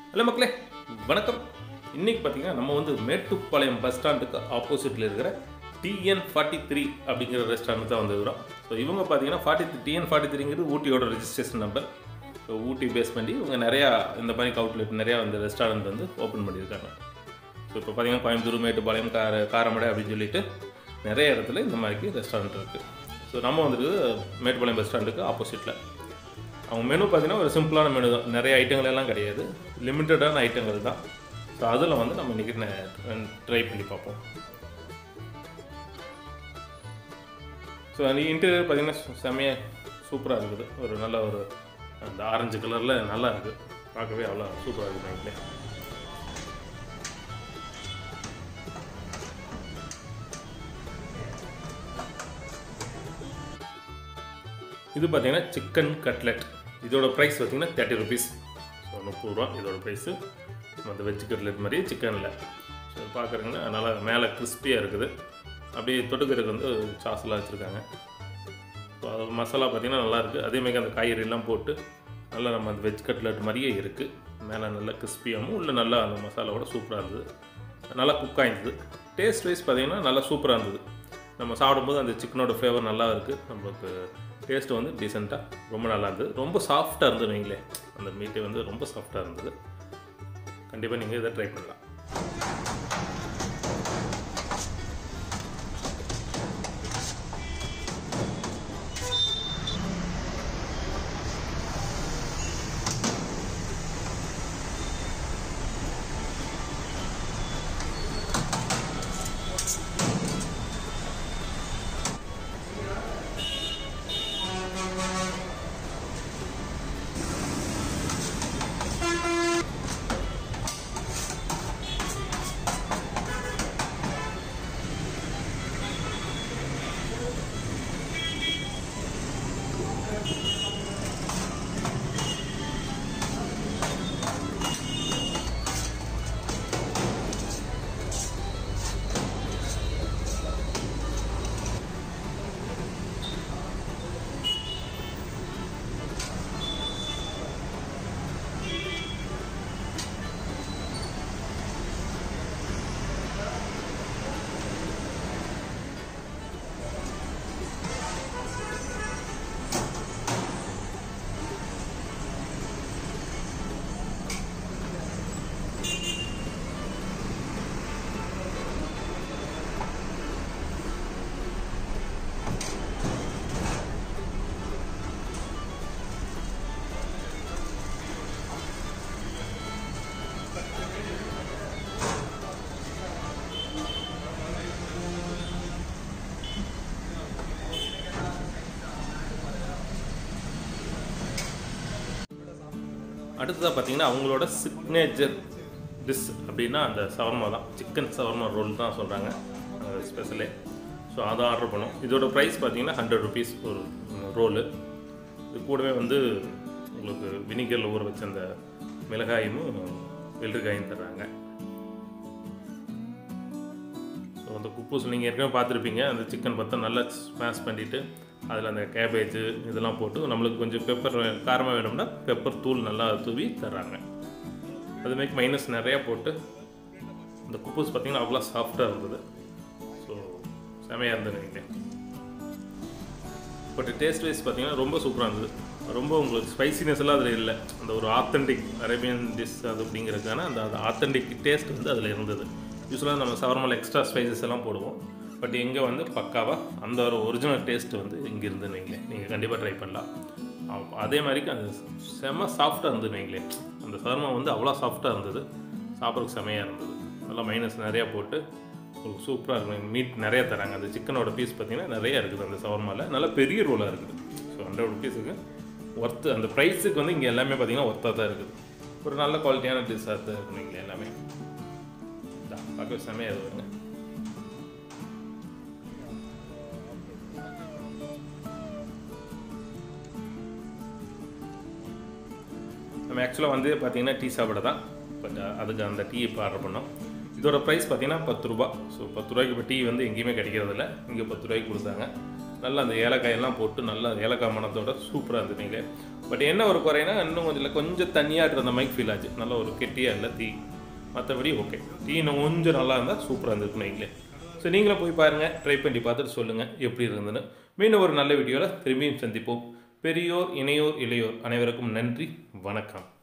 hello மக்களே வணக்கம் இன்னைக்கு பார்த்தீங்கன்னா நம்ம வந்து மேட்டுப்பாளையம் பஸ் ஸ்டாண்டுக்கு ஆப்போசிட்டில் இருக்கிற டிஎன் ஃபார்ட்டி த்ரீ அப்படிங்கிற ரெஸ்டாரண்ட் தான் வந்துருக்கிறோம் ஸோ இவங்க பார்த்தீங்கன்னா ஃபார்ட்டி டிஎன் ஃபார்ட்டி த்ரீங்கிறது ஊட்டியோட registration number so Ooty base பண்ணி இவங்க நிறையா இந்த மாதிரி அவுட்லெட் நிறையா இந்த ரெஸ்டாரண்ட் வந்து ஓப்பன் பண்ணியிருக்காங்க ஸோ இப்போ பார்த்தீங்கன்னா கோயம்புத்தூர் மேட்டுப்பாளையம் கார காரமடை அப்படின்னு சொல்லிட்டு நிறைய இடத்துல இந்த மாதிரி ரெஸ்டாரண்ட் இருக்குது ஸோ நம்ம வந்துட்டு மேட்டுப்பாளையம் பஸ் ஸ்டாண்டுக்கு ஆப்போசிட்டில் அவங்க மெனு பார்த்தீங்கன்னா ஒரு சிம்பிளான மெனு தான் நிறைய ஐட்டங்கள் எல்லாம் கிடையாது லிமிட்டடான ஐட்டங்கள் தான் ஸோ அதில் வந்து நம்ம இன்றைக்கி ட்ரை பண்ணி பார்ப்போம் ஸோ அந்த இன்டீரியர் பார்த்தீங்கன்னா செம்மையாக சூப்பராக இருக்குது ஒரு நல்ல ஒரு அந்த ஆரஞ்சு கலரில் நல்லா இருக்குது பார்க்கவே அவ்வளோ சூப்பராக இருக்குது நைட்லே இது பார்த்தீங்கன்னா சிக்கன் கட்லெட் இதோட ப்ரைஸ் பார்த்தீங்கன்னா தேர்ட்டி ருபீஸ் ஸோ முப்பது ரூபா இதோட ப்ரைஸு அந்த வெஜ் கட்லெட் மாதிரியே சிக்கனில் ஸோ பார்க்குறீங்கன்னா நல்லா மேலே கிறிஸ்பியாக இருக்குது அப்படியே தொட்டுக்கிறதுக்கு வந்து சாஸ்லாம் வச்சுருக்காங்க ஸோ அது மசாலா பார்த்தீங்கன்னா நல்லா இருக்குது அதேமாதிரி அந்த காய்கறிலாம் போட்டு நல்லா நம்ம அந்த வெஜ் கட்லெட் மாதிரியே இருக்குது மேலே நல்லா கிறிஸ்பியாகவும் உள்ள நல்லா அந்த மசாலாவோட சூப்பராக இருந்தது நல்லா குக் ஆயிருந்தது டேஸ்ட் வைஸ் பார்த்தீங்கன்னா நல்லா சூப்பராக இருந்தது நம்ம சாப்பிடும்போது அந்த சிக்கனோட ஃப்ளேவர் நல்லா இருக்குது நம்மளுக்கு டேஸ்ட் வந்து டீசெண்டாக ரொம்ப நல்லா இருந்தது ரொம்ப சாஃப்டாக இருந்தது நீங்களே அந்த மீட்டு வந்து ரொம்ப சாஃப்டாக இருந்தது கண்டிப்பாக நீங்கள் இதை ட்ரை பண்ணலாம் அடுத்ததாக பார்த்தீங்கன்னா அவங்களோட சிக்னேச்சர் டிஷ் அப்படின்னா அந்த சவர்மா தான் சிக்கன் சவர்மா ரோல் தான் சொல்கிறாங்க ஸ்பெஷலே ஸோ அதை ஆர்டர் பண்ணோம் இதோட ப்ரைஸ் பார்த்தீங்கன்னா ஹண்ட்ரட் ருபீஸ் ஒரு ரோலு இது கூடவே வந்து உங்களுக்கு வினிகரில் ஊற வச்ச அந்த மிளகாயும் வெள்ளரிக்காயும் தர்றாங்க ஸோ அந்த குப்பூஸ் நீங்கள் ஏற்கனவே பார்த்துருப்பீங்க அந்த சிக்கன் பார்த்தா நல்லா ஸ்மாஷ் பண்ணிவிட்டு அதில் அந்த கேபேஜு இதெல்லாம் போட்டு நம்மளுக்கு கொஞ்சம் பெப்பர் காரமாக வேணும்னா பெப்பர் தூள் நல்லா தூவி தர்றாங்க அதுமாரி மைனஸ் நிறையா போட்டு இந்த குப்பூஸ் பார்த்திங்கன்னா அவ்வளோ சாஃப்டாக இருந்தது ஸோ செமையாக இருந்தது நீங்கள் பட் டேஸ்ட் வைஸ் பார்த்தீங்கன்னா ரொம்ப சூப்பராக இருந்தது ரொம்ப உங்களுக்கு ஸ்பைசினஸ் எல்லாம் அதில் இல்லை அந்த ஒரு ஆத்தென்டிக் அரேபியன் டிஷ் அது அப்படிங்கிறதுக்கான அந்த அந்த ஆத்தென்டிக் டேஸ்ட் வந்து அதில் இருந்தது யூஸ்வலாக நம்ம சவர்மல் எக்ஸ்ட்ரா ஸ்பைசஸ் எல்லாம் போடுவோம் பட் இங்கே வந்து பக்காவாக அந்த ஒரு ஒரிஜினல் டேஸ்ட் வந்து இங்கே இருந்து நீங்களே நீங்கள் கண்டிப்பாக ட்ரை பண்ணலாம் அ- அதே மாதிரி அந்த செம சாஃப்டாக இருந்தது நீங்களே அந்த சவர்மா வந்து அவ்வளோ சாஃப்டாக இருந்தது சாப்பிட்றதுக்கு செமையாக இருந்தது நல்லா மைனஸ் நிறையா போட்டு உங்களுக்கு சூப்பராக இருக்கும் மீட் நிறைய தராங்க அந்த சிக்கனோட பீஸ் பார்த்தீங்கன்னா நிறைய இருக்குது அந்த சவர்மாவில் நல்லா பெரிய ரோலாக இருக்குது ஸோ ஹண்ட்ரட் ருபீஸுக்கு ஒர்த்து அந்த ப்ரைஸுக்கு வந்து இங்கே எல்லாமே பார்த்தீங்கன்னா ஒர்த்தாக தான் இருக்குது ஒரு நல்ல குவாலிட்டியான டிஷ்ஷாக தான் இருக்கும் இங்கே எல்லாமே இதான், பார்க்கவே செமையாக இருக்குங்க நம்ம ஆக்சுவலாக வந்து பார்த்தீங்கன்னா டீ சாப்பிட தான் பட் அதுக்கு அந்த டீ இப்போ ஆர்டர் பண்ணோம் இதோட ப்ரைஸ் பார்த்தீங்கன்னா பத்து ரூபா ஸோ பத்து ரூபாய்க்கு இப்போ டீ வந்து எங்கேயுமே கிடைக்கிறதில்ல இங்கே பத்து ரூபாய்க்கு கொடுத்தாங்க நல்லா அந்த ஏலக்காயெல்லாம் போட்டு நல்லா ஏலக்காய் மணத்தோட சூப்பராக இருந்ததுங்க பட் என்ன ஒரு குறைனா இன்னும் கொஞ்சம் இல்லை கொஞ்சம் தண்ணியாக இருந்த மைக் ஃபீல் ஆச்சு நல்ல ஒரு கெட்டியாக இல்லை டீ மற்றபடி ஓகே டீ இன்னும் கொஞ்சம் நல்லா இருந்தால் சூப்பராக இருந்திருக்கும் நைட்லேயே ஸோ நீங்களும் போய் பாருங்கள் ட்ரை பண்ணி பார்த்துட்டு சொல்லுங்கள் எப்படி இருந்ததுன்னு மீண்டும் ஒரு நல்ல வீடியோவில் திரும்பியும் சந்திப்போம் பெரியோர் இணையோர் இளையோர் அனைவருக்கும் நன்றி வணக்கம்